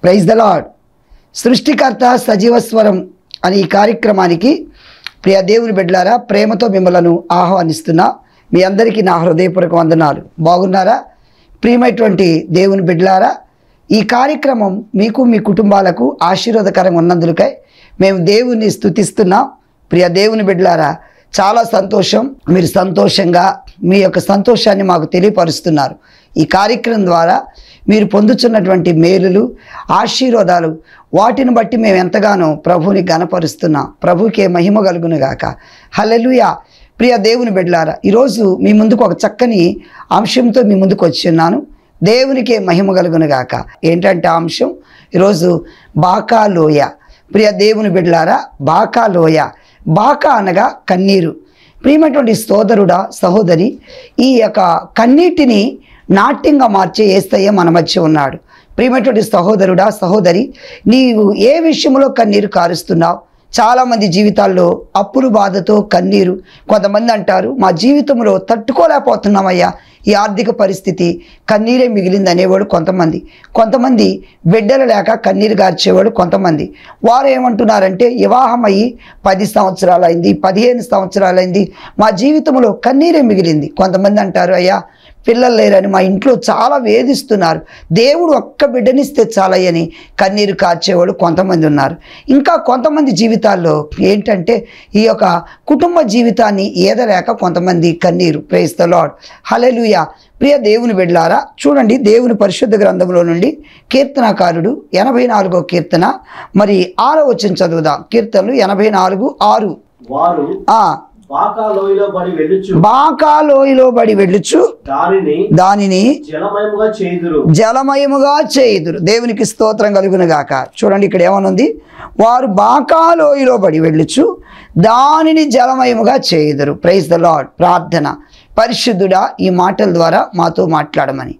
Praise the lord సృష్టికర్త సజీవస్వరం అనే ఈ కార్యక్రమానికి ప్రియ దేవుని బిడ్డలారా ప్రేమతో మిమ్మలను ఆహ్వానిస్తున్నా మీ అందరికీ నా హృదయపూర్వక వందనాలు బాగున్నారా ప్రియమైనటువంటి దేవుని బిడ్డలారా ఈ కార్యక్రమం మీకు మీ కుటుంబాలకు ఆశీర్వాదకరంగా ఉన్నందుకై మేము దేవుని స్తుతిస్తున్నాం ప్రియ దేవుని బిడ్డలారా చాలా సంతోషం మీరు సంతోషంగా మీ యొక్క సంతోషాన్ని మాకు తెలియపరుస్తున్నారు ఈ కార్యక్రమం ద్వారా మీరు పొందుతున్నటువంటి మేలులు ఆశీర్వాదాలు వాటిని బట్టి మేము ఎంతగానో ప్రభువుని గనపరుస్తున్నాం ప్రభుకే మహిమ కలుగును గాక హల్లెలూయా ప్రియ దేవుని బిడ్డలారా ఈరోజు మీ ముందుకు ఒక చక్కని అంశంతో మీ ముందుకు వచ్చి ఉన్నాను దేవునికే మహిమ కలుగును గాక ఏంటంటే ఆ అంశం ఈరోజు బాకా లోయ ప్రియ దేవుని బిడ్డలారా బాకా లోయ బాకా అనగా కన్నీరు ప్రియమైనటువంటి సోదరుడా సహోదరి ఈ యొక్క కన్నీటిని నాట్యంగా మార్చే ఏస్తయ్య మన మధ్య ఉన్నాడు ప్రియమైనటువంటి సహోదరుడా సహోదరి నీవు ఏ విషయంలో కన్నీరు కారుస్తున్నావు చాలామంది జీవితాల్లో అప్పులు బాధతో కన్నీరు కొంతమంది అంటారు మా జీవితంలో తట్టుకోలేకపోతున్నామయ్యా ఈ ఆర్థిక పరిస్థితి కన్నీరే మిగిలింది అనేవాడు కొంతమంది కొంతమంది బిడ్డలు లేక కన్నీరు గార్చేవాడు కొంతమంది వారు ఏమంటున్నారంటే వివాహం అయ్యి పది సంవత్సరాలు అయింది పదిహేను సంవత్సరాలు అయింది మా జీవితంలో కన్నీరే మిగిలింది కొంతమంది అంటారు అయ్యా పిల్లలు లేరని మా ఇంట్లో చాలా వేధిస్తున్నారు దేవుడు ఒక్క బిడ్డనిస్తే చాలయ్యని కన్నీరు కార్చేవాడు కొంతమంది ఉన్నారు ఇంకా కొంతమంది జీవితాల్లో ఏంటంటే ఈ యొక్క కుటుంబ జీవితాన్ని ఏదలేక కొంతమంది కన్నీరు ప్రేస్ ద లాడ్ హలెలుయా ప్రియ దేవుని బిడ్లారా చూడండి దేవుని పరిశుద్ధ గ్రంథంలో నుండి కీర్తనకారుడు ఎనభై నాలుగో కీర్తన మరి ఆరో వచ్చిన చదువుదాం కీర్తనలు ఎనభై నాలుగు ఆరు వారు ఆ బాకా లోయలో పడి వెళ్ళుచు బాకా లోయలో బడి వెళ్ళుచు దానిని దానిని జలమయముగా చేదురు జలమయముగా చేయుదురు దేవునికి స్తోత్రం కలుగును గాక చూడండి ఇక్కడ ఏమనుంది వారు బాకాలోయలో పడి వెళ్ళుచు దానిని జలమయముగా చేయుదురు ప్రైజ్ ద లాడ్ ప్రార్థన పరిశుద్ధుడా ఈ మాటల ద్వారా మాతో మాట్లాడమని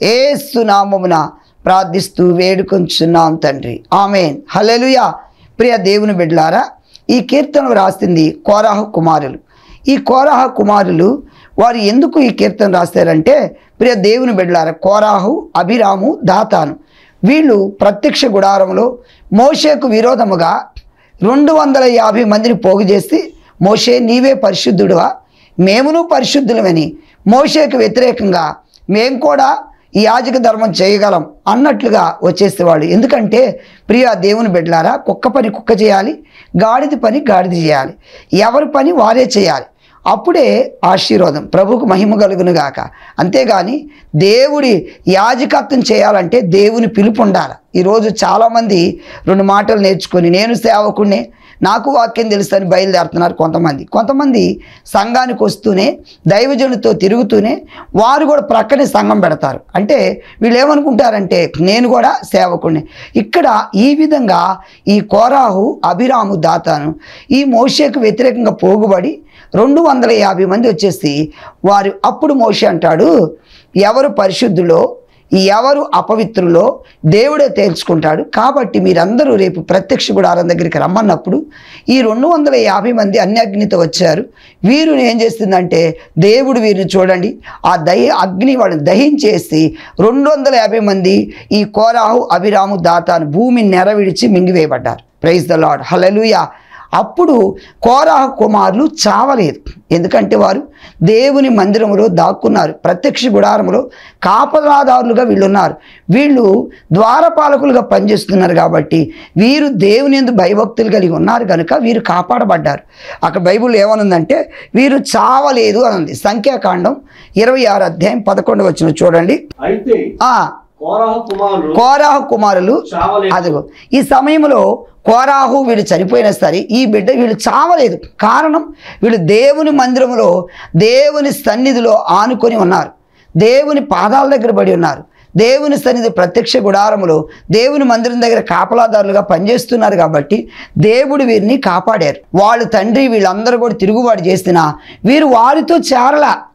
ఏసునామమున ప్రార్థిస్తూ వేడుకొంచున్నాం తండ్రి ఆమెన్ హల్లెలూయా ప్రియ దేవుని బిడ్డలారా ఈ కీర్తన రాసింది కోరాహు కుమారులు ఈ కోరాహ కుమారులు వారు ఎందుకు ఈ కీర్తన రాస్తారంటే ప్రియ దేవుని బిడ్డలారా కోరాహు అభిరాము దాతాను వీళ్ళు ప్రత్యక్ష గుడారంలో మోషేకు విరోధముగా రెండు వందల యాభై మందిని పోగు చేసి మోషే నీవే పరిశుద్ధుడువా మేమును పరిశుద్ధులమని మోషేకు వ్యతిరేకంగా మేము కూడా ఈ యాజక ధర్మం చేయగలం అన్నట్లుగా వచ్చేసేవాడు ఎందుకంటే ప్రియ దేవుని బిడ్డలారా కుక్క పని కుక్క చేయాలి గాడిద పని గాడిద చేయాలి ఎవరి పని వారే చేయాలి అప్పుడే ఆశీర్వాదం ప్రభుకు మహిమ కలుగును గాక అంతేగాని దేవుడి యాజకత్వం చేయాలంటే దేవుని పిలుపు ఉండాలి ఈరోజు చాలామంది రెండు మాటలు నేర్చుకొని నేను సేవకుడినే నాకు వాక్యం తెలుసని బయలుదేరుతున్నారు కొంతమంది కొంతమంది సంఘానికి వస్తూనే దైవజనులతో తిరుగుతూనే వారు కూడా ప్రక్కనే సంఘం పెడతారు అంటే వీళ్ళు ఏమనుకుంటారంటే నేను కూడా సేవకుడిని ఇక్కడ ఈ విధంగా ఈ కోరాహు అభిరాము దాతాను ఈ మోషేకు వ్యతిరేకంగా పోగుబడి రెండు వందల యాభై మంది వచ్చేసి వారు అప్పుడు మోషే అంటాడు ఎవరు పరిశుద్ధులో ఎవరు అపవిత్రులో దేవుడే తేల్చుకుంటాడు కాబట్టి మీరందరూ రేపు ప్రత్యక్ష గుడారం దగ్గరికి రమ్మన్నప్పుడు ఈ రెండు వందల యాభై మంది అన్యగ్నితో వచ్చారు వీరు ఏం చేస్తుందంటే దేవుడు వీరిని చూడండి ఆ దహి అగ్ని వాళ్ళని దహించేసి రెండు వందల యాభై మంది ఈ కోరాహు అభిరాము దాతాను భూమిని నెరవిడిచి మింగివేయబడ్డారు ప్రైజ్ ద లాడ్ హలలుయా అప్పుడు కోరాహ కుమారులు చావలేదు ఎందుకంటే వారు దేవుని మందిరంలో దాక్కున్నారు ప్రత్యక్ష గుడారంలో కాపలాదారులుగా వీళ్ళు ఉన్నారు వీళ్ళు ద్వారపాలకులుగా పనిచేస్తున్నారు కాబట్టి వీరు దేవుని ఎందు భయభక్తులు కలిగి ఉన్నారు కనుక వీరు కాపాడబడ్డారు అక్కడ బైబిల్ ఏమనుందంటే వీరు చావలేదు అని ఉంది సంఖ్యాకాండం ఇరవై ఆరు అధ్యాయం పదకొండు వచ్చిన చూడండి అయితే ఆ కోరాహ కుమారులు కోరాహు కుమారులు చావలేదు అదిగో ఈ సమయంలో కోరాహు వీళ్ళు చనిపోయినా సరే ఈ బిడ్డ వీళ్ళు చావలేదు కారణం వీళ్ళు దేవుని మందిరంలో దేవుని సన్నిధిలో ఆనుకొని ఉన్నారు దేవుని పాదాల దగ్గర పడి ఉన్నారు దేవుని సన్నిధి ప్రత్యక్ష గుడారములో దేవుని మందిరం దగ్గర కాపలాదారులుగా పనిచేస్తున్నారు కాబట్టి దేవుడు వీరిని కాపాడారు వాళ్ళు తండ్రి వీళ్ళందరూ కూడా తిరుగుబాటు చేసినా వీరు వారితో చేరలా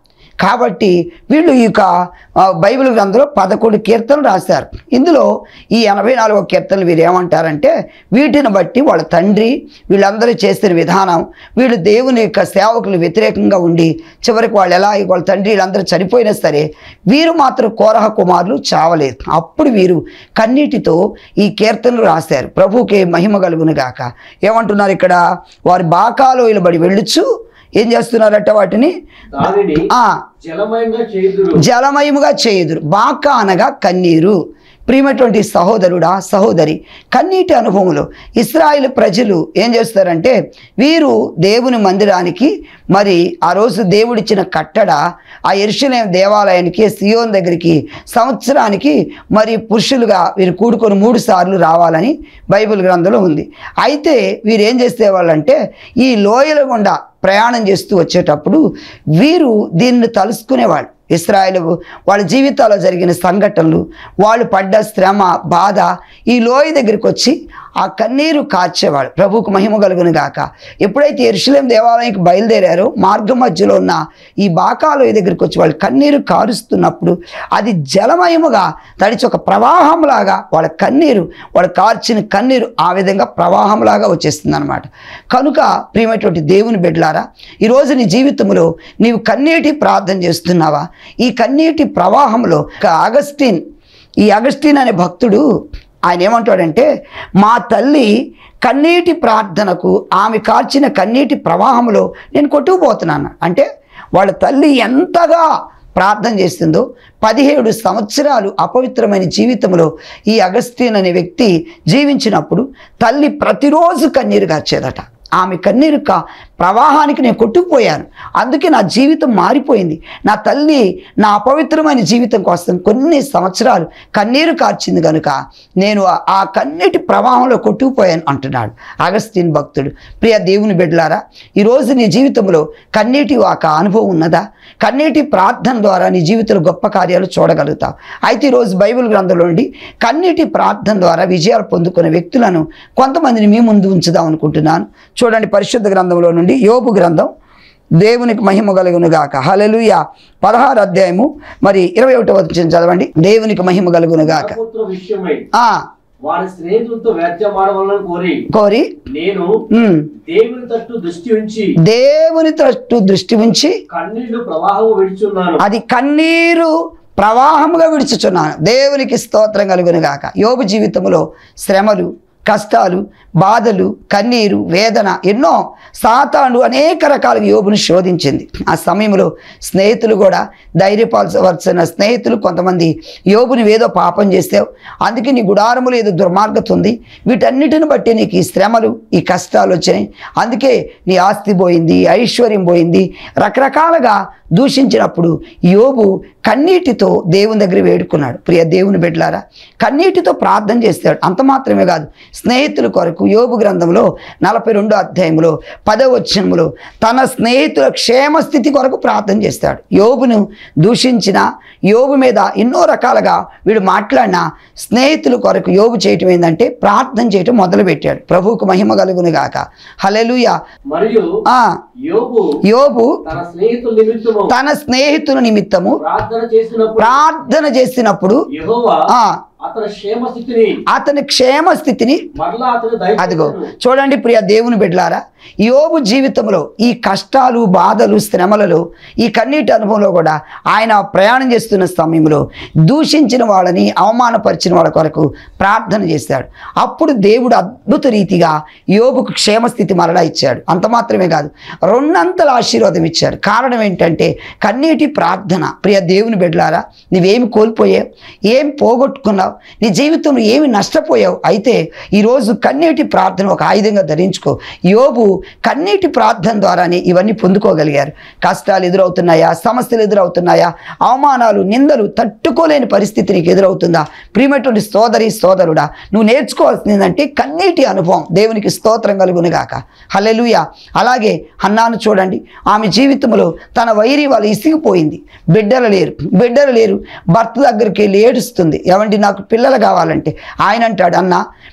కాబట్టి వీళ్ళు ఈ యొక్క ఆ, బైబిల్ గ్రంథంలో పదకొండు కీర్తనలు రాశారు ఇందులో ఈ ఎనభై నాలుగో కీర్తనలు వీరు ఏమంటారంటే వీటిని బట్టి వాళ్ళ తండ్రి వీళ్ళందరూ చేసిన విధానం వీళ్ళు దేవుని యొక్క సేవకులు వ్యతిరేకంగా ఉండి చివరికి వాళ్ళు ఎలా వాళ్ళ తండ్రి వీళ్ళందరూ చనిపోయినా సరే వీరు మాత్రం కోరహ కుమారులు చావలేదు అప్పుడు వీరు కన్నీటితో ఈ కీర్తనలు రాశారు ప్రభువుకి మహిమ కలుగును గాక ఏమంటున్నారు ఇక్కడ వారి బాకాలో ఇలబడి వెళ్ళుచు ఏం చేస్తున్నారట వాటిని దానిని ఆ జలమయంగా చేయుదురు జలమయముగా చేయుదురు బాక అనగా కన్నీరు ప్రియమైనటువంటి సహోదరుడా సహోదరి కన్నీటి అనుభవంలో ఇస్రాయిల్ ప్రజలు ఏం చేస్తారంటే వీరు దేవుని మందిరానికి మరి ఆ రోజు దేవుడిచ్చిన కట్టడ ఆ ఎరుషలేం దేవాలయానికి సియోన్ దగ్గరికి సంవత్సరానికి మరి పురుషులుగా వీరు కూడుకొని మూడు సార్లు రావాలని బైబిల్ గ్రంథంలో ఉంది అయితే వీరు ఏం చేసేవాళ్ళంటే ఈ లోయల గుండా ప్రయాణం చేస్తూ వచ్చేటప్పుడు వీరు దీన్ని తలుసుకునేవాళ్ళు ఇస్రాయేల్ వాళ్ళ జీవితాల్లో జరిగిన సంఘటనలు వాళ్ళు పడ్డ శ్రమ బాధ ఈ లోయ దగ్గరికి వచ్చి ఆ కన్నీరు కార్చేవాడు ప్రభువుకు మహిమ కలుగును గాక ఎప్పుడైతే ఎరుషలేం దేవాలయానికి బయలుదేరారో మార్గం మధ్యలో ఉన్న ఈ బాకాలోయ దగ్గరికి వచ్చి వాళ్ళు కన్నీరు కారుస్తున్నప్పుడు అది జలమయముగా తడిచి ఒక ప్రవాహంలాగా వాళ్ళ కన్నీరు వాళ్ళు కార్చిన కన్నీరు ఆ విధంగా ప్రవాహంలాగా వచ్చేస్తుంది అనమాట కనుక ప్రియమైనటువంటి దేవుని బిడ్డలారా ఈరోజు నీ జీవితంలో నీవు కన్నీటి ప్రార్థన చేస్తున్నావా ఈ కన్నీటి ప్రవాహంలో ఒక అగస్టిన్ ఈ అగస్టిన్ అనే భక్తుడు ఆయన ఏమంటాడంటే మా తల్లి కన్నీటి ప్రార్థనకు ఆమె కార్చిన కన్నీటి ప్రవాహంలో నేను కొట్టుకుపోతున్నాను అంటే వాళ్ళ తల్లి ఎంతగా ప్రార్థన చేస్తుందో పదిహేడు సంవత్సరాలు అపవిత్రమైన జీవితంలో ఈ అగస్టిన్ అనే వ్యక్తి జీవించినప్పుడు తల్లి ప్రతిరోజు కన్నీరు కార్చేదట ఆమె కన్నీరు కా ప్రవాహానికి నేను కొట్టుకుపోయాను అందుకే నా జీవితం మారిపోయింది నా తల్లి నా అపవిత్రమైన జీవితం కోసం కొన్ని సంవత్సరాలు కన్నీరు కార్చింది కనుక నేను ఆ- ఆ కన్నీటి ప్రవాహంలో కొట్టుకుపోయాను అంటున్నాడు అగస్టిన్ భక్తుడు ప్రియ దేవుని బిడ్డలారా ఈరోజు నీ జీవితంలో కన్నీటి ఒక అనుభవం ఉన్నదా కన్నీటి ప్రార్థన ద్వారా నీ జీవితంలో గొప్ప కార్యాలు చూడగలుగుతావు అయితే ఈరోజు బైబిల్ గ్రంథంలో నుండి కన్నీటి ప్రార్థన ద్వారా విజయాలు పొందుకునే వ్యక్తులను కొంతమందిని మీ ముందు ఉంచుదాం అనుకుంటున్నాను చూడండి పరిశుద్ధ గ్రంథంలో నుండి యోబు గ్రంథం దేవునికి మహిమ కలుగును గాక హలలుయ పదహారు అధ్యాయము మరి ఇరవై ఒకటో వచ్చిన చదవండి దేవునికి మహిమ కలుగును గాక నరపుత్ర విషయమై ఆ వారి స్నేహితులతో వ్యాజ్యమాడవాలని కోరి కోరి నేను ఉమ్, దేవుని తట్టు దృష్టి ఉంచి దేవుని తట్టు దృష్టి ఉంచి కన్నీళ్లు ప్రవాహం విడుచున్నాను అది కన్నీరు ప్రవాహముగా విడుచుచున్నాను దేవునికి స్తోత్రం కలుగును గాక యోబు జీవితంలో శ్రమలు కష్టాలు బాధలు కన్నీరు వేదన ఎన్నో సాతాను అనేక రకాలుగా యోబును శోధించింది ఆ సమయంలో స్నేహితులు కూడా ధైర్యపరచవలసిన స్నేహితులు కొంతమంది యోబుని ఏదో పాపం చేసావు అందుకే నీ గుడారములో ఏదో దుర్మార్గత ఉంది వీటన్నిటిని బట్టి నీకు ఈ శ్రమలు ఈ కష్టాలు వచ్చినాయి అందుకే నీ ఆస్తి పోయింది ఐశ్వర్యం పోయింది రకరకాలుగా దూషించినప్పుడు యోబు కన్నీటితో దేవుని దగ్గర వేడుకున్నాడు ప్రియ దేవుని బిడ్డలారా కన్నీటితో ప్రార్థన చేస్తాడు అంత మాత్రమే కాదు స్నేహితుల కొరకు యోబు గ్రంథంలో నలభై రెండో అధ్యాయంలో పదవ వచనములో తన స్నేహితుల క్షేమస్థితి కొరకు ప్రార్థన చేస్తాడు యోబును దూషించిన యోబు మీద ఎన్నో రకాలుగా వీడు మాట్లాడిన స్నేహితుల కొరకు యోబు చేయటం ఏంటంటే ప్రార్థన చేయటం మొదలుపెట్టాడు ప్రభువుకు మహిమ కలుగును గాక హలెలుయ మరియు ఆ యోబు యోబు తన స్నేహితుల నిమిత్తము తన స్నేహితుల నిమిత్తము ప్రార్థన చేసినప్పుడు ప్రార్థన చేసినప్పుడు యెహోవా ఆ అతని క్షేమ స్థితిని అతని క్షేమ స్థితిని మరలా అతని అదిగో దయచేసెను. చూడండి ప్రియ దేవుని బిడ్డలారా యోబు జీవితంలో ఈ కష్టాలు బాధలు శ్రమలలో ఈ కన్నీటి అనుభవంలో కూడా ఆయన ప్రయాణం చేస్తున్న సమయంలో దూషించిన వాళ్ళని అవమానపరిచిన వాళ్ళ కొరకు ప్రార్థన చేశాడు అప్పుడు దేవుడు అద్భుత రీతిగా యోబుకు క్షేమస్థితి మరలా ఇచ్చాడు అంత మాత్రమే కాదు రెండంతల ఆశీర్వాదం ఇచ్చాడు కారణం ఏంటంటే కన్నీటి ప్రార్థన ప్రియ దేవుని బిడ్డలారా నువ్వేమి కోల్పోయావు ఏం పోగొట్టుకున్నావు నీ జీవితంలో ఏమి నష్టపోయావు అయితే ఈరోజు కన్నీటి ప్రార్థన ఒక ఆయుధంగా ధరించుకో యోబు కన్నీటి ప్రార్థన ద్వారానే ఇవన్నీ పొందుకోగలిగారు కష్టాలు ఎదురవుతున్నాయా సమస్యలు ఎదురవుతున్నాయా అవమానాలు నిందలు తట్టుకోలేని పరిస్థితి నీకు ఎదురవుతుందా ప్రియమైనటువంటి సోదరి సోదరుడా నువ్వు నేర్చుకోవాల్సింది ఏంటంటే కన్నీటి అనుభవం దేవునికి స్తోత్రం కలుగునుగాక హల్లెలూయ అలాగే హన్నాను చూడండి ఆమె జీవితంలో తన వైరి వాళ్ళు ఇసిగిపోయింది బిడ్డలు లేరు బిడ్డలు లేరు భర్త దగ్గరికి వెళ్ళి ఏడుస్తుంది ఏమండి నాకు పిల్లలు కావాలంటే ఆయన అంటాడు అన్న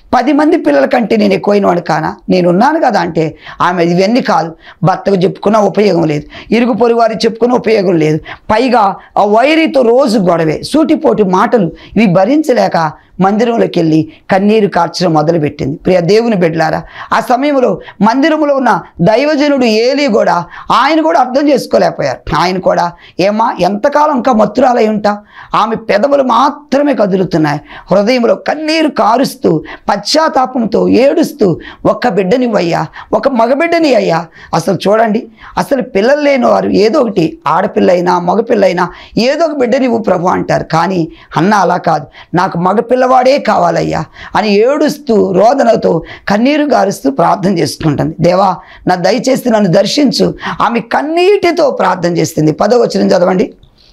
పది మంది పిల్లల కంటే నేను ఎక్కువైన వాడు కానా నేను ఉన్నాను కదా అంటే ఆమె ఇవన్నీ కాదు భర్తకు చెప్పుకున్న ఉపయోగం లేదు ఇరుగు పొరుగు వారికి చెప్పుకున్న ఉపయోగం లేదు పైగా ఆ వైరితో రోజు గొడవే సూటిపోటి మాటలు ఇవి భరించలేక మందిరంలోకి వెళ్ళి కన్నీరు కార్చడం మొదలుపెట్టింది ప్రియ దేవుని బిడ్డలారా ఆ సమయంలో మందిరంలో ఉన్న దైవజనుడు ఏలి కూడా ఆయన కూడా అర్థం చేసుకోలేకపోయారు ఆయన కూడా ఏమా ఎంతకాలం ఇంకా మత్తురాలై ఉంటా ఆమె పెదవులు మాత్రమే కదులుతున్నాయి హృదయంలో కన్నీరు కారుస్తూ పశ్చాత్తాపంతో ఏడుస్తూ ఒక్క బిడ్డని అయ్యా ఒక మగబిడ్డని అయ్యా అసలు చూడండి అసలు పిల్లలు లేని వారు ఏదో ఒకటి ఆడపిల్ల అయినా మగపిల్ల అయినా ఏదో ఒక బిడ్డని ఇవ్వు ప్రభు అంటారు కానీ అన్న అలా కాదు నాకు మగపిల్లవాడే కావాలయ్యా అని ఏడుస్తూ రోదనతో కన్నీరు గారుస్తూ ప్రార్థన చేసుకుంటుంది దేవా నా దయచేసి నన్ను దర్శించు ఆమె కన్నీటితో ప్రార్థన చేస్తుంది పదో వచ్చిన చదవండి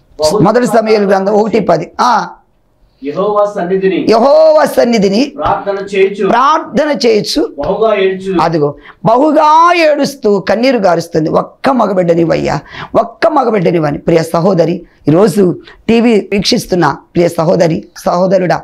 మొదటి సమయాలు గ్రంథం ఒకటి పది ఆ యెహోవా సన్నిధిని యహోవ సన్నిధిని ప్రార్థన చేయొచ్చు ప్రార్థన చేయొచ్చు బహుగా ఏడ్చు అదిగో బహుగా ఏడుస్తూ కన్నీరు గారుస్తుంది ఒక్క మగబిడ్డనివయ్యా ఒక్క మగబిడ్డనివని ప్రియ సహోదరి ఈరోజు టీవీ వీక్షిస్తున్న ప్రియ సహోదరి సహోదరుడా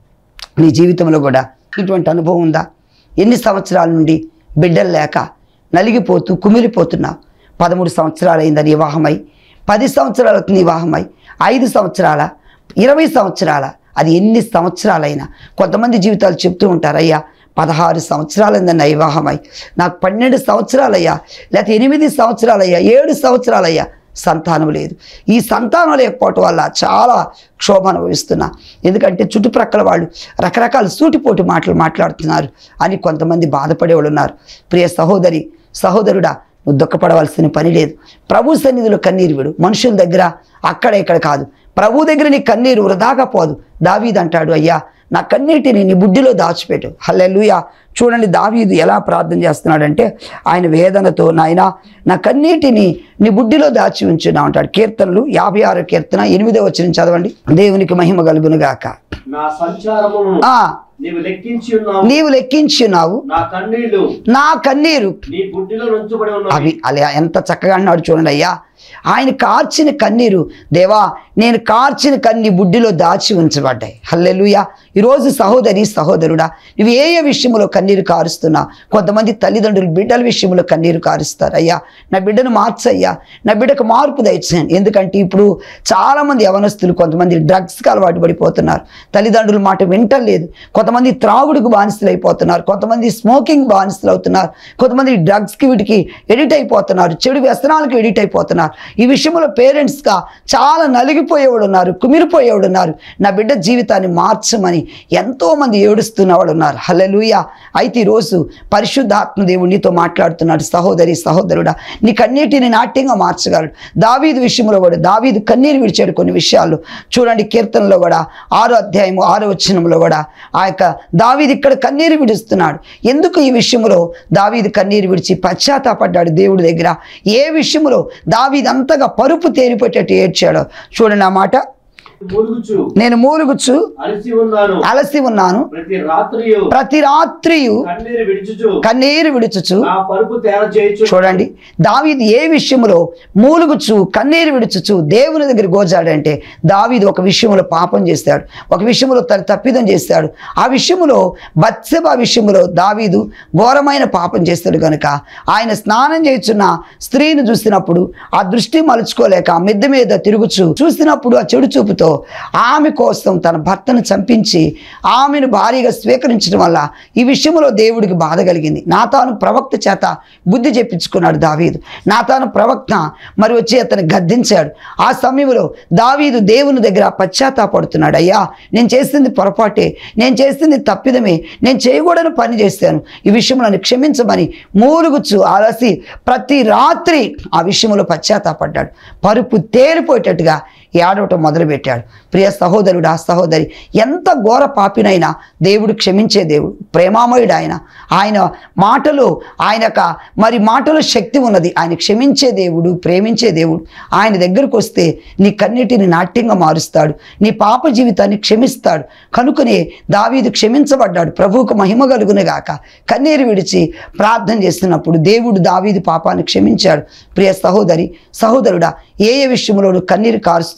నీ జీవితంలో కూడా ఇటువంటి అనుభవం ఉందా ఎన్ని సంవత్సరాల నుండి బిడ్డలు లేక నలిగిపోతూ కుమిలిపోతున్నావు పదమూడు సంవత్సరాలైందని వివాహమై పది సంవత్సరాలకు వివాహమై ఐదు సంవత్సరాల ఇరవై సంవత్సరాల అది ఎన్ని సంవత్సరాలైనా కొంతమంది జీవితాలు చెప్తూ ఉంటారు అయ్యా పదహారు సంవత్సరాలైందన్న వివాహమై నాకు పన్నెండు సంవత్సరాలయ్యా లేకపోతే ఎనిమిది సంవత్సరాలయ్యా ఏడు సంవత్సరాలయ్యా సంతానం లేదు ఈ సంతానం లేకపోవటం వల్ల చాలా క్షోభ అనుభవిస్తున్నా ఎందుకంటే చుట్టుప్రక్కల వాళ్ళు రకరకాల సూటిపోటి మాటలు మాట్లాడుతున్నారు అని కొంతమంది బాధపడేవాళ్ళు ఉన్నారు ప్రియ సహోదరి సహోదరుడా నువ్వు దుఃఖపడవలసిన పని లేదు ప్రభు సన్నిధిలో కన్నీరు విడు మనుషుల దగ్గర అక్కడ ఇక్కడ కాదు ప్రభు దగ్గర నీ కన్నీరు వృధాగా పోదు దావీద్ అంటాడు అయ్యా నా కన్నీటిని నీ బుడ్డిలో దాచిపెట్టు హల్లెలూయా చూడండి దావీదు ఎలా ప్రార్థన చేస్తున్నాడంటే ఆయన వేదనతో నాయన నా కన్నీటిని నీ బుడ్డిలో దాచి ఉంచున్నా అంటాడు కీర్తనలు యాభై ఆరు కీర్తన ఎనిమిదో వచ్చిన చదవండి దేవునికి మహిమ కలుగునుగాక నా సంచారమును ఆ నీవు లెక్కించి ఉన్నావు నీవు లెక్కించున్నావు నా కన్నీళ్లు నా కన్నీరు నీ బుడ్డిలో నుంచబడి ఉన్నవి అవి అలా ఎంత చక్కగా అన్నాడు చూడండి అయ్యా ఆయన కార్చిన కన్నీరు దేవా నేను కార్చిన కన్ని బుడ్డిలో దాచి ఉంచబడ్డాయి హల్లెలూయా ఈరోజు సహోదరి సహోదరుడా నువ్వు ఏ ఏ విషయంలో కన్నీరు కారుస్తున్నా కొంతమంది తల్లిదండ్రులు బిడ్డల విషయంలో కన్నీరు కారుస్తారు అయ్యా నా బిడ్డను మార్చయ్యా నా బిడ్డకు మార్పు దయచేయండి ఎందుకంటే ఇప్పుడు చాలామంది యవనస్తులు కొంతమంది డ్రగ్స్కి అలవాటు పడిపోతున్నారు తల్లిదండ్రుల మాట వింటలేదు కొంతమంది త్రాగుడుకు బానిసలు అయిపోతున్నారు కొంతమంది స్మోకింగ్ బానిసలు అవుతున్నారు కొంతమంది డ్రగ్స్కి వీటికి ఎడిట్ అయిపోతున్నారు చెడు వ్యసనాలకు ఎడిట్ అయిపోతున్నారు ఈ విషయంలో పేరెంట్స్గా చాలా నలిగిపోయేవాడు ఉన్నారు కుమిరిపోయేవాడు ఉన్నారు నా బిడ్డ జీవితాన్ని మార్చమని ఎంతోమంది ఏడుస్తున్న వాళ్ళు ఉన్నారు హల్లెలూయా అయితే ఈరోజు పరిశుద్ధాత్మ దేవుడు నీతో మాట్లాడుతున్నాడు సహోదరి సహోదరుడా నీ కన్నీటిని నాట్యంగా మార్చగలడు దావీదు విషయంలో కూడా దావీదు కన్నీరు విడిచాడు కొన్ని విషయాలు చూడండి కీర్తనలో కూడా ఆరో అధ్యాయము ఆరో వచనంలో కూడా ఆ యొక్క దావీదు ఇక్కడ కన్నీరు విడుస్తున్నాడు ఎందుకు ఈ విషయంలో దావీదు కన్నీరు విడిచి పశ్చాత్తాపడ్డాడు దేవుడి దగ్గర ఏ విషయంలో దావీదు అంతగా పరుపు తేరిపోయేటట్టు ఏడ్చాడో చూడండి ఆ మాట మూలుగుచు నేను మూలుగుచ్చు అలసి ఉన్నాను అలసి ఉన్నాను ప్రతి రాత్రియు ప్రతి రాత్రియు కన్నీరు విడిచుచు కన్నీరు విడుచుచు నా పరుపు తేర చేయొచ్చు చూడండి దావీదు ఏ విషయంలో మూలుగుచు కన్నీరు విడుచుచు దేవుని దగ్గర గోజాడంటే దావీదు ఒక విషయంలో పాపం చేస్తాడు ఒక విషయంలో తన తప్పిదం చేస్తాడు ఆ విషయంలో బత్సెబ విషయంలో దావీదు ఘోరమైన పాపం చేస్తాడు కనుక ఆయన స్నానం చేస్తున్న స్త్రీని చూసినప్పుడు ఆ దృష్టి మలుచుకోలేక మిద్దె మీద తిరుగుచు చూసినప్పుడు ఆ చెడు చూపుతో ఆమె కోసం తన భర్తను చంపించి ఆమెను భారీగా స్వీకరించడం వల్ల ఈ విషయంలో దేవుడికి బాధ కలిగింది నాతాను ప్రవక్త చేత బుద్ధి చెప్పించుకున్నాడు దావీదు నాతాను ప్రవక్త మరి వచ్చి అతను గద్దించాడు ఆ సమయంలో దావీదు దేవుని దగ్గర పశ్చాత్తాపడుతున్నాడు అయ్యా నేను చేసింది పొరపాటే నేను చేసింది తప్పిదమే నేను చేయకూడని పని చేశాను ఈ విషయంలో నన్ను క్షమించమని మూలుగుచ్చు అలసి ప్రతి రాత్రి ఆ విషయంలో పశ్చాత్తాపడ్డాడు పరుపు తేలిపోయేటట్టుగా ఏడవటం మొదలుపెట్టాడు ప్రియ సహోదరుడు ఆ సహోదరి ఎంత ఘోర పాపినైనా దేవుడు క్షమించే దేవుడు ప్రేమామయుడు ఆయన ఆయన మాటలో ఆయన యొక్క మరి మాటలో శక్తి ఉన్నది ఆయన క్షమించే దేవుడు ప్రేమించే దేవుడు ఆయన దగ్గరకు వస్తే నీ కన్నిటిని నాట్యంగా మారుస్తాడు నీ పాప జీవితాన్ని క్షమిస్తాడు కనుకనే దావీదు క్షమించబడ్డాడు ప్రభువుకు మహిమ కలుగునుగాక కన్నీరు విడిచి ప్రార్థన చేస్తున్నప్పుడు దేవుడు దావీదు పాపాన్ని క్షమించాడు ప్రియ సహోదరి సహోదరుడా ఏ ఏ విషయంలో నువ్వు కన్నీరు కారుస్తున్నావు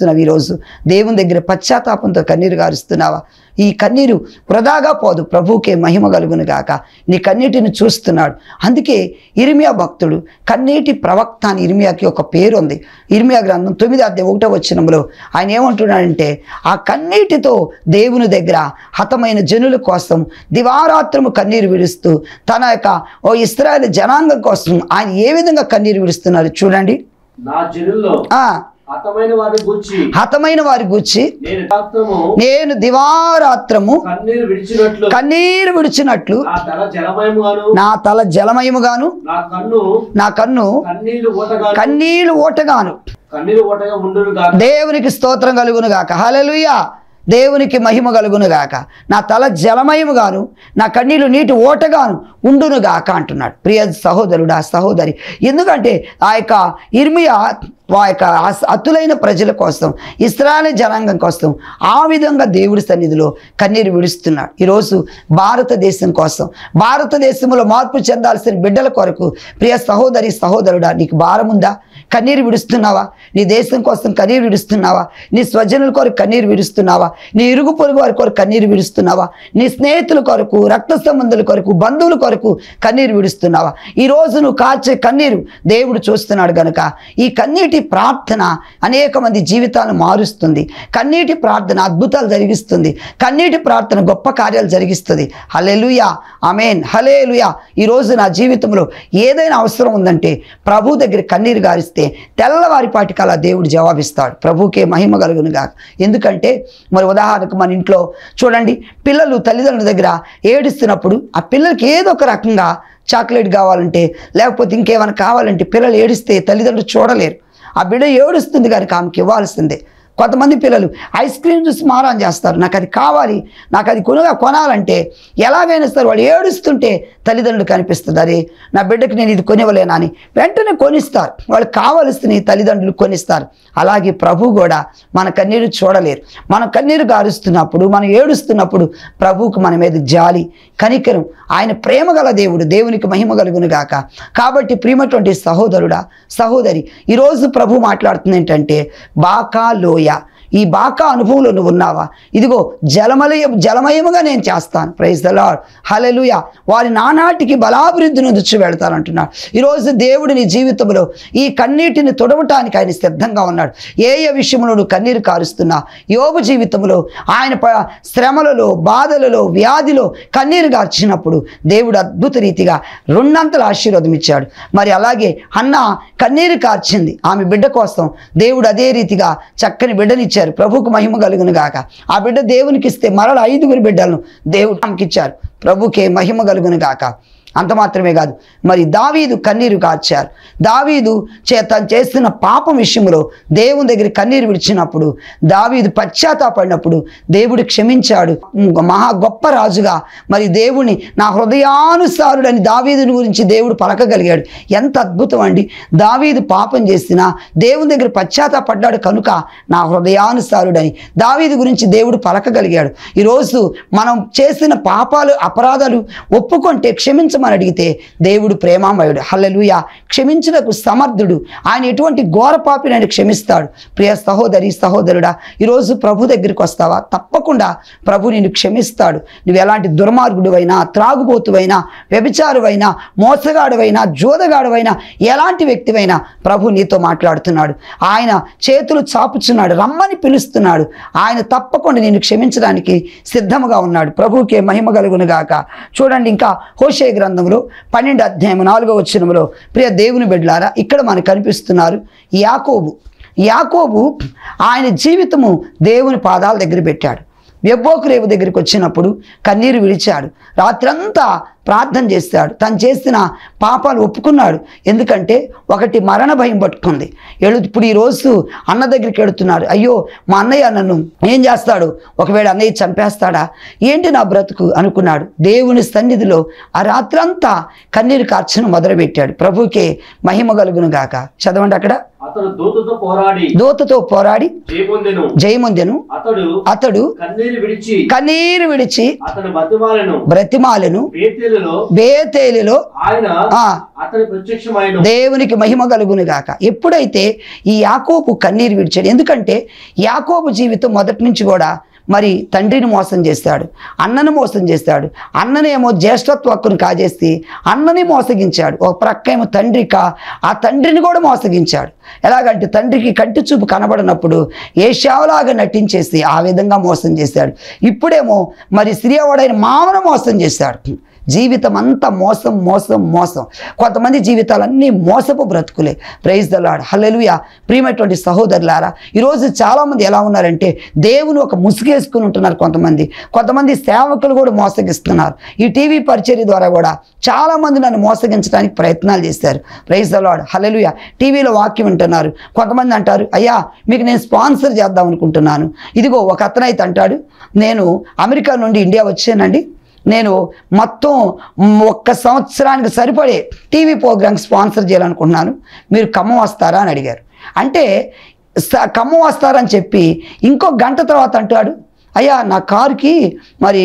గారుస్తున్నావు ఈరోజు దేవుని దగ్గర పశ్చాత్తాపంతో కన్నీరు గారుస్తున్నావా ఈ కన్నీరు వృధాగా పోదు ప్రభువుకే మహిమ కలుగును గాక నీ కన్నీటిని చూస్తున్నాడు అందుకే ఇర్మియా భక్తుడు కన్నీటి ప్రవక్త అని ఇర్మియాకి ఒక పేరు ఉంది ఇర్మియా గ్రంథం తొమ్మిది అధ్యాయం ఒకటో వచ్చినంలో ఆయన ఏమంటున్నాడంటే ఆ కన్నీటితో దేవుని దగ్గర హతమైన జనుల కోసం దివారాత్రము కన్నీరు విడుస్తూ తన యొక్క ఓ ఇస్రాయేల్ జనాంగం కోసం ఆయన ఏ విధంగా కన్నీరు విడుస్తున్నారు చూడండి నా జనుల్లో ఆ హతమైన వారిని గూర్చి హతమైన వారి గుచ్చి నేను రాత్రము నేను దివారాత్రము కన్నీరు విడిచినట్లు కన్నీరు విడిచినట్లు నా తల జలమయముగాను నా తల జలమయముగాను నా కన్ను నా కన్ను కన్నీళ్లు ఓటగాను కన్నీళ్లు ఓటగాను కన్నీరు ఓటగా ఉండును గాక దేవునికి స్తోత్రం కలుగును గాక హల్లెలూయా దేవునికి మహిమ కలుగును గాక నా తల జలమయముగాను నా కన్నీళ్లు నీటి ఓటగాను ఉండును గాక అంటున్నాడు ప్రియ సహోదరుడా సహోదరి ఎందుకంటే ఆ యొక్క ఇర్మియా ఆ యొక్క అస్- అతులైన ప్రజల కోసం ఇస్రాయల్ జనాంగం కోసం ఆ విధంగా దేవుడి సన్నిధిలో కన్నీరు విడుస్తున్నాడు ఈరోజు భారతదేశం కోసం భారతదేశంలో మార్పు చెందాల్సిన బిడ్డల కొరకు ప్రియ సహోదరి సహోదరుడా నీకు భారం ఉందా కన్నీరు విడుస్తున్నావా నీ దేశం కోసం కన్నీరు విడుస్తున్నావా నీ స్వజనుల కొరకు కన్నీరు విడుస్తున్నావా నీ ఇరుగు పొరుగు వారి కొరకు కన్నీరు విడుస్తున్నావా నీ స్నేహితుల కొరకు రక్త సంబంధుల కొరకు బంధువుల కొరకు కన్నీరు విడుస్తున్నావా ఈ రోజు నువ్వు కాచే కన్నీరు దేవుడు చూస్తున్నాడు గనుక ఈ కన్నీటి ప్రార్థన అనేక మంది జీవితాలను మారుస్తుంది కన్నీటి ప్రార్థన అద్భుతాలు జరిగిస్తుంది కన్నీటి ప్రార్థన గొప్ప కార్యాలు జరిగిస్తుంది హలెలుయా అమేన్ హలేలుయా ఈరోజు నా జీవితంలో ఏదైనా అవసరం ఉందంటే ప్రభు దగ్గర కన్నీరు గారిస్తే తెల్లవారిపాటికి అలా దేవుడు జవాబిస్తాడు ప్రభుకే మహిమ కలుగును గాక ఎందుకంటే మరి ఉదాహరణకు మన ఇంట్లో చూడండి పిల్లలు తల్లిదండ్రుల దగ్గర ఏడుస్తున్నప్పుడు ఆ పిల్లలకి ఏదో ఒక రకంగా చాక్లెట్ కావాలంటే లేకపోతే ఇంకేమైనా కావాలంటే పిల్లలు ఏడిస్తే తల్లిదండ్రులు చూడలేరు ఆ బిడ్డ ఏడుస్తుంది కనుక ఆమెకి ఇవ్వాల్సిందే కొంతమంది పిల్లలు ఐస్ క్రీమ్ చూసి మారాన్ చేస్తారు నాకు అది కావాలి నాకు అది కొనుగా కొనాలంటే ఎలాగైనా సరే వాళ్ళు ఏడుస్తుంటే తల్లిదండ్రులు కనిపిస్తుంది అరే నా బిడ్డకి నేను ఇది కొనివ్వలేనా అని వెంటనే కొనిస్తారు వాళ్ళు కావలసిన తల్లిదండ్రులు కొనిస్తారు అలాగే ప్రభు కూడా మన కన్నీరు చూడలేరు మన కన్నీరు గారుస్తున్నప్పుడు మనం ఏడుస్తున్నప్పుడు ప్రభువుకు మన మీద జాలి కనికరం ఆయన ప్రేమ గల దేవుడు దేవునికి మహిమ కలుగును గాక కాబట్టి ప్రియమటువంటి సహోదరుడా సహోదరి ఈరోజు ప్రభు మాట్లాడుతుంది ఏంటంటే బాకా లోయ ఈ బాకా అనుభవంలో నువ్వు ఉన్నావా ఇదిగో జలమలయ జలమయముగా నేను చేస్తాను ప్రైజ్ ద లాడ్ హలెలుయ వారి నానాటికి బలాభివృద్ధిని దుచ్చి వెళ్తానంటున్నాడు ఈరోజు దేవుడు నీ జీవితంలో ఈ కన్నీటిని తొడవటానికి ఆయన సిద్ధంగా ఉన్నాడు ఏ ఏ విషయంలో నువ్వు కన్నీరు కారుస్తున్నా యోగు జీవితంలో ఆయన ప- శ్రమలలో బాధలలో వ్యాధిలో కన్నీరు కార్చినప్పుడు దేవుడు అద్భుత రీతిగా రెండంతల ఆశీర్వాదం ఇచ్చాడు మరి అలాగే అన్న కన్నీరు కార్చింది ఆమె బిడ్డ కోసం దేవుడు అదే రీతిగా చక్కని బిడ్డనిచ్చారు ప్రభుకు మహిమ కలుగును గాక ఆ బిడ్డ దేవునికి ఇస్తే మరల ఐదుగురు బిడ్డలను దేవుడు ఆమెకి ఇచ్చారు ప్రభుకే మహిమ కలుగును గాక అంత మాత్రమే కాదు మరి దావీదు కన్నీరు కార్చారు దావీదు చే తను చేస్తున్న పాపం విషయంలో దేవుని దగ్గర కన్నీరు విడిచినప్పుడు దావీదు పశ్చాత్తాపడినప్పుడు దేవుడు క్షమించాడు మహా గొప్ప రాజుగా మరి దేవుని నా హృదయానుసారుడని దావీదుని గురించి దేవుడు పలకగలిగాడు ఎంత అద్భుతం అండి దావీదు పాపం చేసినా దేవుని దగ్గర పశ్చాత్తాపడ్డాడు కనుక నా హృదయానుసారుడని దావీదు గురించి దేవుడు పలకగలిగాడు ఈరోజు మనం చేసిన పాపాలు అపరాధాలు ఒప్పుకుంటే క్షమించమని అడిగితే దేవుడు ప్రేమామయుడు హల్లెలూయ క్షమించుటకు సమర్థుడు ఆయన ఎటువంటి ఘోర పాపిని ఆయన క్షమిస్తాడు ప్రియ సహోదరి సహోదరుడా ఈరోజు ప్రభు దగ్గరికి వస్తావా తప్పకుండా ప్రభు నిన్ను క్షమిస్తాడు నువ్వు ఎలాంటి దుర్మార్గుడువైనా త్రాగుబోతువైనా వ్యభిచారువైనా మోసగాడువైనా జోదగాడువైనా ఎలాంటి వ్యక్తివైనా ప్రభు నీతో మాట్లాడుతున్నాడు ఆయన చేతులు చాపుచున్నాడు రమ్మని పిలుస్తున్నాడు ఆయన తప్పకుండా నిన్ను క్షమించడానికి సిద్ధముగా ఉన్నాడు ప్రభువుకే మహిమ కలుగును గాక చూడండి ఇంకా హోషే గ్రంథంలో పన్నెండు అధ్యాయం నాలుగో వచ్చినములో ప్రియ దేవుని బిడ్డలారా ఇక్కడ మనకు కనిపిస్తున్నారు యాకోబు యాకోబు ఆయన జీవితము దేవుని పాదాల దగ్గర పెట్టాడు వెబ్బోకు రేవు దగ్గరికి వచ్చినప్పుడు కన్నీరు విడిచాడు రాత్రంతా ప్రార్థన చేశాడు తను చేసిన పాపాలు ఒప్పుకున్నాడు ఎందుకంటే ఒకటి మరణ భయం పట్టుకుంది ఎడు ఇప్పుడు ఈరోజు అన్న దగ్గరికి వెళుతున్నాడు అయ్యో మా అన్నయ్య నన్ను ఏం చేస్తాడు ఒకవేళ అన్నయ్య చంపేస్తాడా ఏంటి నా బ్రతుకు అనుకున్నాడు దేవుని సన్నిధిలో ఆ రాత్రంతా కన్నీరు కార్చను మొదలుపెట్టాడు ప్రభుకే మహిమ కలుగును గాక చదవండి అక్కడ అతడు దూతతో పోరాడి దూతతో పోరాడి జయపొందెను జయముందెను అతడు అతడు కన్నీరు విడిచి కన్నీరు విడిచి అతడు బతిమాలను బ్రతిమాలను పేతేలు బేతేలులో బేతేలిలో ఆయన ఆ, అతని ప్రత్యక్షమైన దేవునికి మహిమ కలుగును గాక ఎప్పుడైతే ఈ యాకోబు కన్నీరు విడిచాడు ఎందుకంటే యాకోబు జీవితం మొదటి నుంచి కూడా మరి తండ్రిని మోసం చేస్తాడు అన్నని మోసం చేస్తాడు అన్ననేమో జ్యేష్ఠత్వ హక్కును కాజేసి అన్నని మోసగించాడు ఒక ప్రక్క ఏమో తండ్రి కా ఆ తండ్రిని కూడా మోసగించాడు ఎలాగంటే తండ్రికి కంటి చూపు కనబడినప్పుడు ఏ షావలాగా నటించేసి ఆ విధంగా మోసం చేశాడు ఇప్పుడేమో మరి స్త్రీవాడైన మామను మోసం చేశాడు జీవితం అంతా మోసం మోసం మోసం కొంతమంది జీవితాలన్నీ మోసపు బ్రతుకులే ప్రైజ్ దలాడ్ హల్లెలూయా ప్రియమైనటువంటి సహోదరులారా ఈరోజు చాలామంది ఎలా ఉన్నారంటే దేవుని ఒక ముసుగేసుకుని ఉంటున్నారు కొంతమంది కొంతమంది సేవకులు కూడా మోసగిస్తున్నారు ఈ టీవీ పరిచర్య ద్వారా కూడా చాలామంది నన్ను మోసగించడానికి ప్రయత్నాలు చేశారు ప్రైజ్ దలాడ్ హల్లెలూయా టీవీలో వాక్యం వింటున్నారు కొంతమంది అంటారు అయ్యా మీకు నేను స్పాన్సర్ చేద్దాం అనుకుంటున్నాను ఇదిగో ఒక అతనైతే అంటాడు నేను అమెరికా నుండి ఇండియా వచ్చానండి నేను మొత్తం మ్, ఒక్క సంవత్సరానికి సరిపడే టీవీ ప్రోగ్రామ్ స్పాన్సర్ చేయాలనుకుంటున్నాను మీరు ఖమ్మం వస్తారా అని అడిగారు అంటే స- ఖమ్మం వస్తారని చెప్పి ఇంకో గంట తర్వాత అంటాడు అయ్యా నా కారుకి మరి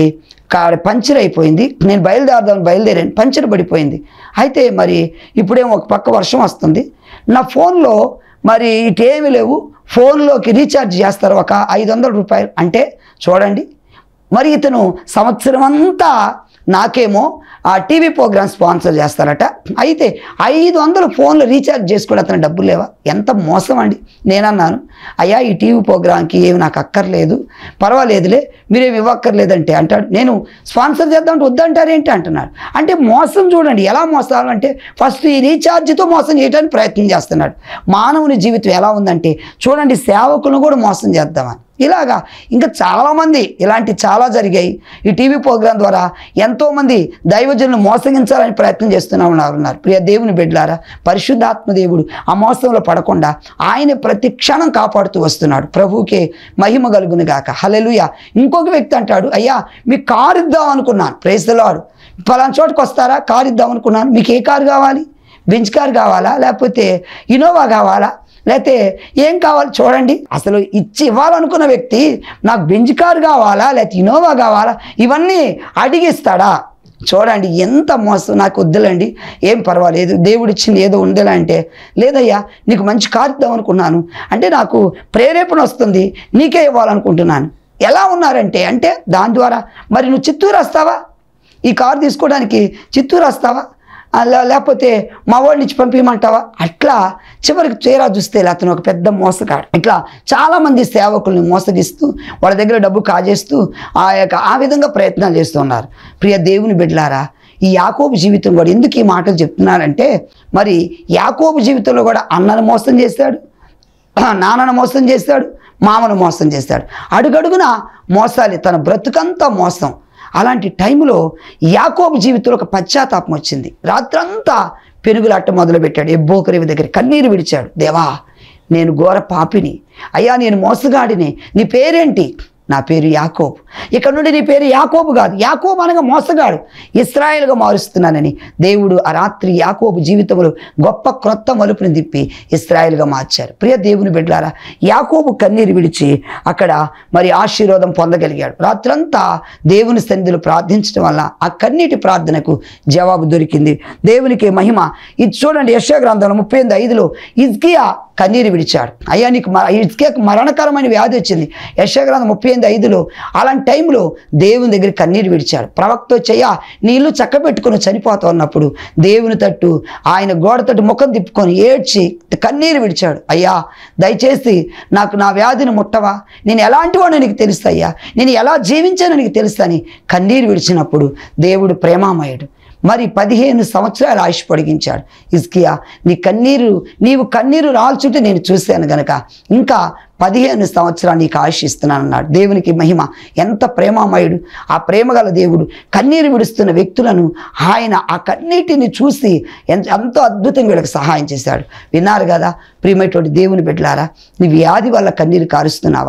కార్ పంచర్ అయిపోయింది నేను బయలుదేరదామని బయలుదేరాను పంచర్ పడిపోయింది అయితే మరి ఇప్పుడేమో ఒక పక్క వర్షం వస్తుంది నా ఫోన్లో మరి ఇటేమీ లేవు ఫోన్లోకి రీఛార్జ్ చేస్తారు ఒక ఐదు వందల రూపాయలు అంటే చూడండి మరి ఇతను సంవత్సరం అంతా నాకేమో ఆ టీవీ ప్రోగ్రామ్ స్పాన్సర్ చేస్తారట అయితే ఐదు వందలు ఫోన్లు రీఛార్జ్ చేసుకుని అతను డబ్బులు లేవా ఎంత మోసం అండి నేనన్నాను అయ్యా ఈ టీవీ ప్రోగ్రామ్కి ఏమి నాకు అక్కర్లేదు పర్వాలేదులే మీరేమి ఇవ్వక్కర్లేదంటే అంటాడు నేను స్పాన్సర్ చేద్దామంటే వద్దంటారేంటి అంటున్నాడు అంటే మోసం చూడండి ఎలా మోసాలు అంటే ఫస్ట్ ఈ రీఛార్జ్తో మోసం చేయడానికి ప్రయత్నం చేస్తున్నాడు మానవుని జీవితం ఎలా ఉందంటే చూడండి సేవకులను కూడా మోసం చేద్దామని ఇలాగా ఇంకా చాలామంది ఇలాంటి చాలా జరిగాయి ఈ టీవీ ప్రోగ్రాం ద్వారా ఎంతోమంది దైవజనులు మోసగించాలని ప్రయత్నం చేస్తున్నా ఉన్నారు ఉన్నారు ప్రియ దేవుని బిడ్డలారా పరిశుద్ధాత్మ దేవుడు ఆ మోసంలో పడకుండా ఆయన ప్రతి క్షణం కాపాడుతూ వస్తున్నాడు ప్రభువుకే మహిమ కలుగును గాక హలెలుయ ఇంకొక వ్యక్తి అంటాడు అయ్యా మీకు కారు ఇద్దాం అనుకున్నాను ప్రేస్తలాడు పలానా చోటుకు వస్తారా కారు ఇద్దాం అనుకున్నాను మీకు ఏ కారు కావాలి బెంచ్ కార్ కావాలా లేకపోతే ఇనోవా కావాలా లేకపోతే ఏం కావాలి చూడండి అసలు ఇచ్చి ఇవ్వాలనుకున్న వ్యక్తి నాకు బెంచ్ కార్ కావాలా లేకపోతే ఇనోవా కావాలా ఇవన్నీ అడిగిస్తాడా చూడండి ఎంత మోసం నాకు వద్దులండి ఏం పర్వాలేదు దేవుడు ఇచ్చింది ఏదో ఉందిలే అంటే లేదయ్యా నీకు మంచి కార్ ఇద్దాం అనుకున్నాను అంటే నాకు ప్రేరేపణ వస్తుంది నీకే ఇవ్వాలనుకుంటున్నాను ఎలా ఉన్నారంటే అంటే దాని ద్వారా మరి నువ్వు చిత్తూరు వస్తావా ఈ కారు తీసుకోవడానికి చిత్తూరు వస్తావా ఆ, లే- లేకపోతే మా వాళ్ళని ఇచ్చి పంపించమంటావా అట్లా చివరికి తీరా చూస్తే అతను ఒక పెద్ద మోసగాడు ఇట్లా చాలామంది సేవకుల్ని మోసగిస్తూ వాళ్ళ దగ్గర డబ్బు కాజేస్తూ ఆ యొక్క ఆ విధంగా ప్రయత్నాలు చేస్తున్నారు ప్రియ దేవుని బిడ్డలారా ఈ యాకోబు జీవితం కూడా ఎందుకు ఈ మాటలు చెప్తున్నానంటే మరి యాకోబు జీవితంలో కూడా అన్నను మోసం చేశాడు నాన్నను మోసం చేస్తాడు మామను మోసం చేస్తాడు అడుగడుగున మోసాలి తన బ్రతుకంతా మోసం అలాంటి టైంలో యాకోబు జీవితంలో ఒక పశ్చాత్తాపం వచ్చింది రాత్రంతా పెనుగులాట మొదలుపెట్టాడు ఎబ్బోకరేవి దగ్గర కన్నీరు విడిచాడు దేవా నేను ఘోర పాపిని అయ్యా నేను మోసగాడిని నీ పేరేంటి నా పేరు యాకోబు ఇక్కడ నుండి నీ పేరు యాకోబు కాదు యాకోబు అనగా మోసగాడు ఇస్రాయేల్గా మారుస్తున్నానని దేవుడు ఆ రాత్రి యాకోబు జీవితంలో గొప్ప క్రొత్త మలుపుని తిప్పి ఇస్రాయేల్గా మార్చారు ప్రియ దేవుని బిడ్డలారా యాకోబు కన్నీరు విడిచి అక్కడ మరి ఆశీర్వాదం పొందగలిగాడు రాత్రంతా దేవుని సన్నిధిలో ప్రార్థించడం వల్ల ఆ కన్నీటి ప్రార్థనకు జవాబు దొరికింది దేవునికి మహిమ ఇది చూడండి యశా గ్రంథంలో ముప్పై ఎనిమిది ఐదులో ఇజ్కియా కన్నీరు విడిచాడు అయ్యా నీకు మ- ఇజ్కియాకు మరణకరమైన వ్యాధి వచ్చింది యశగ్రంథం ముప్పై ఎనిమిది ఐదులో అలాంటి టైంలో దేవుని దగ్గర కన్నీరు విడిచాడు ప్రవక్త వచ్చయ్యా నీళ్ళు చక్కబెట్టుకొని చనిపోతా ఉన్నప్పుడు దేవుని తట్టు ఆయన గోడ తట్టు ముఖం తిప్పుకొని ఏడ్చి కన్నీరు విడిచాడు అయ్యా దయచేసి నాకు నా వ్యాధిని ముట్టవా నేను ఎలాంటి వాడిని నీకు తెలుసు అయ్యా నేను ఎలా జీవించానో నీకు తెలుసు అని కన్నీరు విడిచినప్పుడు దేవుడు ప్రేమామయుడు మరి పదిహేను సంవత్సరాలు ఆయుష్ పొడిగించాడు ఇస్కియా నీ కన్నీరు నీవు కన్నీరు రాల్చుంటే నేను చూశాను గనక ఇంకా పదిహేను సంవత్సరాలు నీకు ఆయుష్ ఇస్తున్నానన్నాడు దేవునికి మహిమ ఎంత ప్రేమామయుడు ఆ ప్రేమగల దేవుడు కన్నీరు విడుస్తున్న వ్యక్తులను ఆయన ఆ కన్నీటిని చూసి ఎంత ఎంతో అద్భుతంగా వీళ్ళకి సహాయం చేశాడు విన్నారు కదా ప్రియమైనటువంటి దేవుని బిడ్డలారా నీ వ్యాధి వల్ల కన్నీరు కారుస్తున్నావా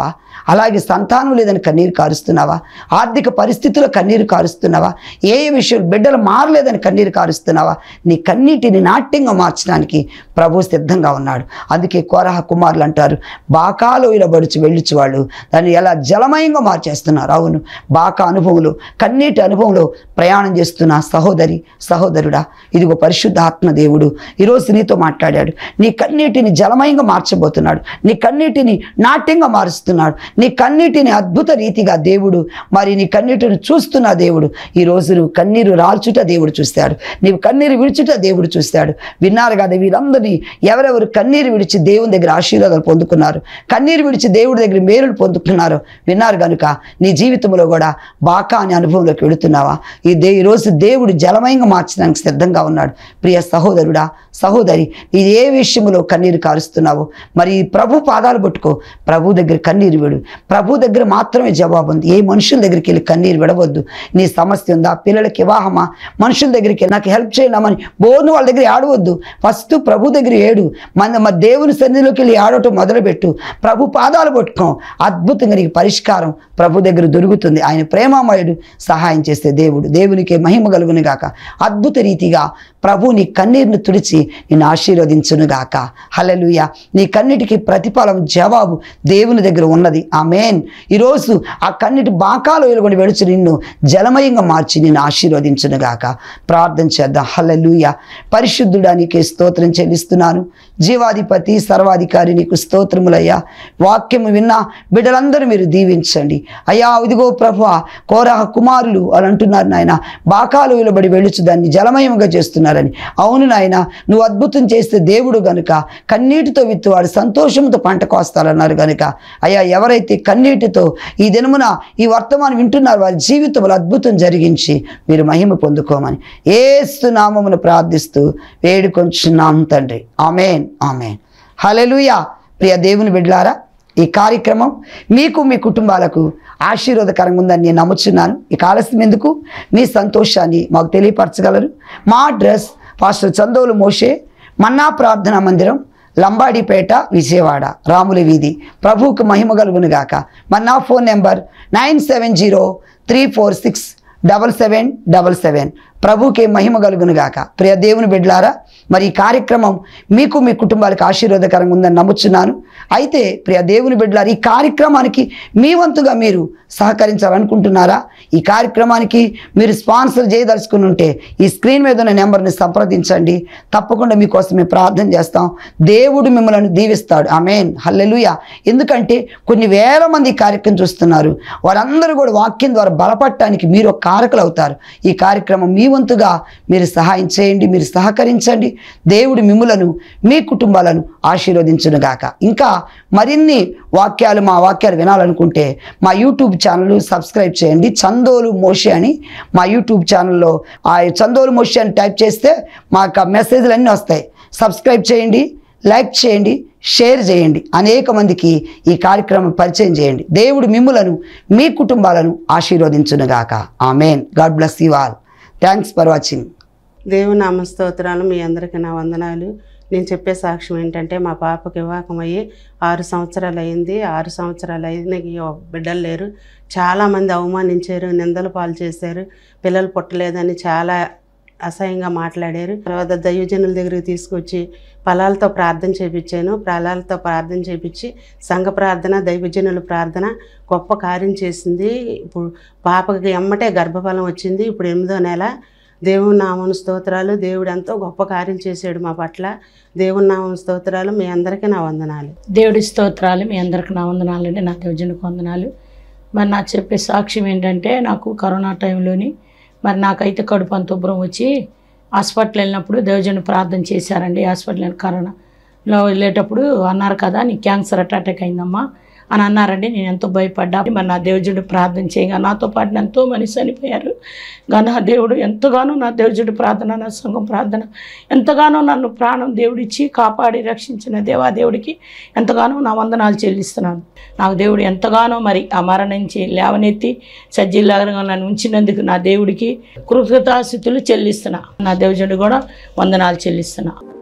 అలాగే సంతానం లేదని కన్నీరు కారుస్తున్నావా ఆర్థిక పరిస్థితుల్లో కన్నీరు కారుస్తున్నావా ఏ ఏ విషయం బిడ్డలు మారలేదని కన్నీరు కారుస్తున్నావా నీ కన్నీటిని నాట్యంగా మార్చడానికి ప్రభు సిద్ధంగా ఉన్నాడు అందుకే కోరహ కుమారులు అంటారు బాకాలోయల బడుచు వెళ్ళుచు వాళ్ళు దాన్ని ఎలా జలమయంగా మార్చేస్తున్నారు అవును బాకా అనుభవంలో కన్నీటి అనుభవంలో ప్రయాణం చేస్తున్న సహోదరి సహోదరుడా ఇదిగో పరిశుద్ధ ఆత్మ దేవుడు ఈరోజు నీతో మాట్లాడాడు నీ కన్నీటిని జలమయంగా మార్చబోతున్నాడు నీ కన్నీటిని నాట్యంగా మారుస్తున్నాడు నీ కన్నీటిని అద్భుత రీతిగా దేవుడు మరి నీ కన్నీటిని చూస్తున్న దేవుడు ఈ రోజు నువ్వు కన్నీరు రాల్చుట దేవుడు చూస్తాడు నీవు కన్నీరు విడుచుట దేవుడు చూస్తాడు విన్నారు కదా వీరందరినీ ఎవరెవరు కన్నీరు విడిచి దేవుని దగ్గర ఆశీర్వాదాలు పొందుకున్నారు కన్నీరు విడిచి దేవుడి దగ్గర మేలులు పొందుకున్నారు విన్నారు కనుక నీ జీవితంలో కూడా బాకా అనే అనుభవంలోకి వెళుతున్నావా ఈ దే ఈరోజు దేవుడు జలమయంగా మార్చడానికి సిద్ధంగా ఉన్నాడు ప్రియ సహోదరుడా సహోదరి నీ ఏ విషయంలో కన్నీరు కారుస్తున్నావు మరి ఈ ప్రభు పాదాలు పట్టుకో ప్రభు దగ్గర కన్నీరు విడు ప్రభు దగ్గర మాత్రమే జవాబు ఉంది ఏ మనుషుల దగ్గరికి వెళ్ళి కన్నీరు విడవద్దు నీ సమస్య ఉందా పిల్లలకి వివాహమా మనుషుల దగ్గరికి వెళ్ళి నాకు హెల్ప్ చేయలేమని బోను వాళ్ళ దగ్గర ఆడవద్దు ఫస్ట్ ప్రభు దగ్గర ఏడు మన మా దేవుని సన్నిధిలోకి వెళ్ళి ఆడటం మొదలుపెట్టు ప్రభు పాదాలు పట్టుకో అద్భుతంగా నీకు పరిష్కారం ప్రభు దగ్గర దొరుకుతుంది ఆయన ప్రేమామయుడు సహాయం చేసే దేవుడు దేవునికి మహిమ కలుగును గాక అద్భుత రీతిగా ప్రభు నీ కన్నీరును తుడిచి నిన్ను ఆశీర్వదించును గాక హల్లెలూయా నీ కన్నిటికి ప్రతిఫలం జవాబు దేవుని దగ్గర ఉన్నది ఆ మేన్ ఈరోజు ఆ కన్నిటి బాకాలు వెలుగొని వెడుచు నిన్ను జలమయంగా మార్చి నిన్ను ఆశీర్వదించును గాక ప్రార్థన చేద్దాం హల్లెలూయా పరిశుద్ధుడా నీకే స్తోత్రం చెల్లిస్తున్నాను జీవాధిపతి సర్వాధికారి నీకు స్తోత్రములయ్యా వాక్యము విన్నా బిడ్డలందరూ మీరు దీవించండి అయ్యా ఇదిగో ప్రభు కోరహ కుమారులు అని అంటున్నారు నాయన బాకాలు విలుబడి వెళ్ళుచు దాన్ని జలమయముగా చేస్తున్నారని అవును నాయన నువ్వు అద్భుతం చేస్తే దేవుడు గనుక కన్నీటితో విత్తువాడు సంతోషంతో పంట కోస్తారన్నారు గనుక అయ్యా ఎవరైతే కన్నీటితో ఈ దినమున ఈ వర్తమానం వింటున్నారు వారి జీవితంలో అద్భుతం జరిగించి మీరు మహిమ పొందుకోమని ఏస్తు నామమును ప్రార్థిస్తూ వేడుకొంచున్నాం తండ్రి ఆమెన్ ఆమెన్ హల్లెలూయా ప్రియ దేవుని బిడ్డలారా ఈ కార్యక్రమం మీకు మీ కుటుంబాలకు ఆశీర్వాదకరంగా ఉందని నేను నమ్ముచున్నాను ఇక ఆలస్యం ఎందుకు మీ సంతోషాన్ని మాకు తెలియపరచగలరు మా address pastor Chandolu Moshe manna ప్రార్థనా మందిరం లంబాడిపేట విజయవాడ రాముల వీధి ప్రభువుకు మహిమ కలుగును గాక మన నా phone number nine seven zero three four six double seven double seven ప్రభుకే మహిమ కలుగును గాక ప్రియ దేవుని బిడ్డలారా మరి ఈ కార్యక్రమం మీకు మీ కుటుంబాలకు ఆశీర్వాదకరంగా ఉందని నమ్ముచున్నాను అయితే ప్రియ దేవుని బిడ్డలారా ఈ కార్యక్రమానికి మీ వంతుగా మీరు సహకరించాలనుకుంటున్నారా ఈ కార్యక్రమానికి మీరు స్పాన్సర్ చేయదలుచుకుని ఉంటే ఈ స్క్రీన్ మీద ఉన్న నెంబర్ని సంప్రదించండి తప్పకుండా మీకోసం మేము ప్రార్థన చేస్తాం దేవుడు మిమ్మల్ని దీవిస్తాడు ఆమెన్ హల్లెలూయా ఎందుకంటే కొన్ని వేల మంది ఈ కార్యక్రమం చూస్తున్నారు వారందరూ కూడా వాక్యం ద్వారా బలపడటానికి మీరు ఒక కారకులు అవుతారు ఈ కార్యక్రమం మీ వంతుగా మీరు సహాయం చేయండి మీరు సహకరించండి దేవుడు మిమ్ములను మీ కుటుంబాలను ఆశీర్వదించును గాక ఇంకా మరిన్ని వాక్యాలు మా వాక్యాలు వినాలనుకుంటే మా యూట్యూబ్ ఛానల్ సబ్స్క్రైబ్ చేయండి చందోలు మోషే అని మా యూట్యూబ్ ఛానల్లో ఆ చందోలు మోషే అని టైప్ చేస్తే మాకు ఆ మెసేజ్లు అన్నీ వస్తాయి సబ్స్క్రైబ్ చేయండి లైక్ చేయండి షేర్ చేయండి అనేక మందికి ఈ కార్యక్రమం పరిచయం చేయండి దేవుడు మిమ్ములను మీ కుటుంబాలను ఆశీర్వదించునుగాక amen God bless you all thanks for watching దేవుని నామ స్తోత్రాలు మీ అందరికీ నా వందనాలు నేను చెప్పే సాక్ష్యం ఏంటంటే మా పాపకి వివాహం అయ్యి ఆరు సంవత్సరాలు అయింది ఆరు సంవత్సరాలు అయింది బిడ్డలు లేరు చాలామంది అవమానించారు నిందలు పాలు చేశారు పిల్లలు పుట్టలేదని చాలా అసహ్యంగా మాట్లాడారు తర్వాత దైవజనుల దగ్గరికి తీసుకొచ్చి ఫలాలతో ప్రార్థన చేపించాను ఫలాలతో ప్రార్థన చేపించి సంఘ ప్రార్థన దైవజనుల ప్రార్థన గొప్ప కార్యం చేసింది ఇప్పుడు పాపకి ఎమ్మటే గర్భఫలం వచ్చింది ఇప్పుడు ఎనిమిదో నెల దేవుని నామం స్తోత్రాలు దేవుడు ఎంతో గొప్ప కార్యం చేశాడు మా పట్ల దేవుని నామం స్తోత్రాలు మీ అందరికీ నా వందనాలు దేవుడి స్తోత్రాలు మీ అందరికి నా వందనాలు అండి నా దేవజనకు వందనాలు మరి నా చెప్పే సాక్ష్యం ఏంటంటే నాకు కరోనా టైంలోని మరి నాకైతే కడుపు అంత ఉబ్బరం వచ్చి హాస్పిటల్ వెళ్ళినప్పుడు దేవజను ప్రార్థన చేశారండి హాస్పిటల్ కరోనాలో వెళ్ళేటప్పుడు అన్నారు కదా నీకు క్యాన్సర్ అటాక్ అయిందమ్మా అని అన్నారండి నేను ఎంతో భయపడ్డా మరి నా దేవుజుడు ప్రార్థన చేయగా నాతో పాటు ఎంతో మంది చనిపోయారు గా నా దేవుడు ఎంతగానో నా దేవుజుడు ప్రార్థన నా సంఘం ప్రార్థన ఎంతగానో నన్ను ప్రాణం దేవుడిచ్చి కాపాడి రక్షించిన దేవా దేవుడికి ఎంతగానో నా వందనాలు చెల్లిస్తున్నాను నాకు దేవుడు ఎంతగానో మరి ఆ మరణించి లేవనెత్తి సజ్జీలాగా నన్ను ఉంచినందుకు నా దేవుడికి కృతజ్ఞతాస్థితులు చెల్లిస్తున్నా నా దేవుజుడు కూడా వందనాలు చెల్లిస్తున్నా